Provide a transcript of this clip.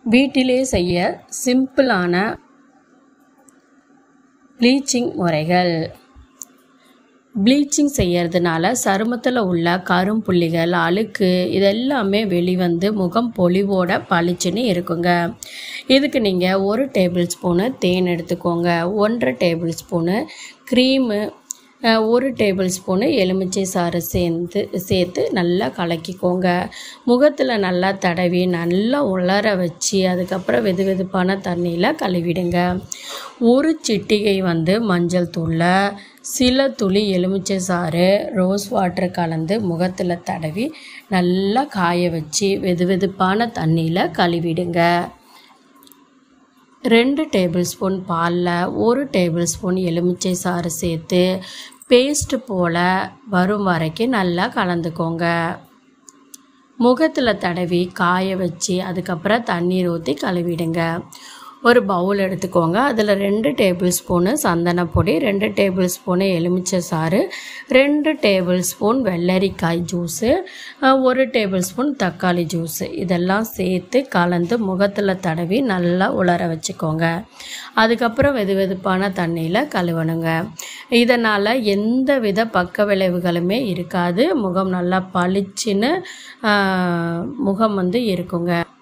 வீட்டிலே செய்ய சிம்பிளான ப்ளீச்சிங் முறைகள் ப்ளீச்சிங் செய்யறதுனால சருமத்தில் உள்ள கரும்புள்ளிகள் அழுக்கு இதெல்லாமே வெளிவந்து முகம் பொலிவோட பளிச்சுன்னு இருக்குங்க இதுக்கு நீங்கள் ஒரு டேபிள் ஸ்பூனு தேன் எடுத்துக்கோங்க ஒன்றரை டேபிள் ஸ்பூனு க்ரீமு அஹ், ஒரு டேபிள் ஸ்பூனு எலுமிச்சை சாறு சேர்ந்து சேர்த்து நல்லா கலக்கிக்கோங்க முகத்தில் நல்லா தடவி நல்லா உலர வச்சு அதுக்கப்புறம் வெது வெதுப்பான தண்ணியில் கழுவிடுங்க ஒரு சிட்டிகை வந்து மஞ்சள் தூளில் சில துளி எலுமிச்சை சாறு ரோஸ் வாட்டர் கலந்து முகத்தில் தடவி நல்லா காய வச்சு வெது வெதுப்பான தண்ணியில் கழுவிடுங்க ரெண்டு டேபிள் ஸ்பூன் பாலில் ஒரு டேபிள் ஸ்பூன் எலுமிச்சை சாறு சேர்த்து பேஸ்ட் போல் வரும் வரைக்கும் நல்லா கலந்துக்கோங்க முகத்தில் தடவி காய வச்சு அதுக்கப்புறம் தண்ணீர் ஊற்றி கழுவிடுங்க ஒரு பவுல் எடுத்துக்கோங்க அதில் ரெண்டு டேபிள் ஸ்பூனு சந்தனப்பொடி ரெண்டு டேபிள் ஸ்பூனு எலுமிச்சை சாறு ரெண்டு டேபிள் ஸ்பூன் வெள்ளரிக்காய் ஜூஸு அஹ், ஒரு டேபிள் ஸ்பூன் தக்காளி ஜூஸு இதெல்லாம் சேர்த்து கலந்து முகத்தில் தடவி நல்லா உலர வச்சுக்கோங்க அதுக்கப்புறம் வெது வெதுப்பான தண்ணியில் கழுவணுங்க இதனால் எந்த வித பக்க விளைவுகளுமே இருக்காது முகம் நல்லா பளிச்சுன்னு ஆஹ், முகம் வந்து இருக்குங்க